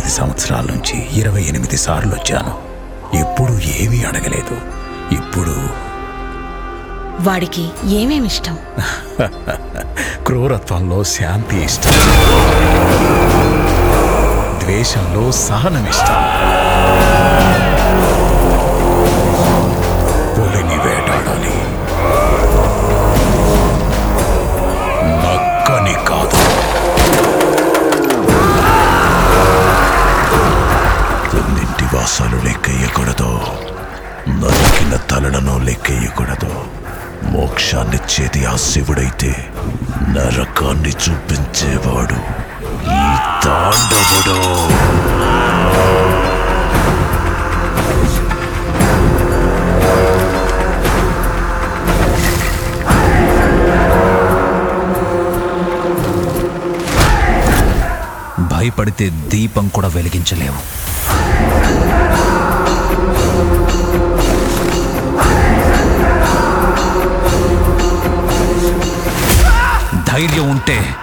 ఎనిమిది సంవత్సరాల నుంచి ఇరవై ఎనిమిది సార్లు వచ్చాను ఎప్పుడు ఏమీ అడగలేదు ఇప్పుడు వాడికి ఏమేమి ఇష్టం క్రూరత్వంలో శాంతి ఇష్టం ద్వేషంలో సహనం ఇష్టం పులిని వేటాడాలి నక్కని కాదు రెండింటి వాసాలు లెక్కెయ్యకూడదు నరికిన తలలను లెక్కెయ్యకూడదు మోక్షాన్నిచ్చేది ఆ శివుడైతే నరకాన్ని చూపించేవాడు ఈ తాండవుడు భయపడితే దీపం కూడా వెలిగించలేవు ధైర్యం ఉంటే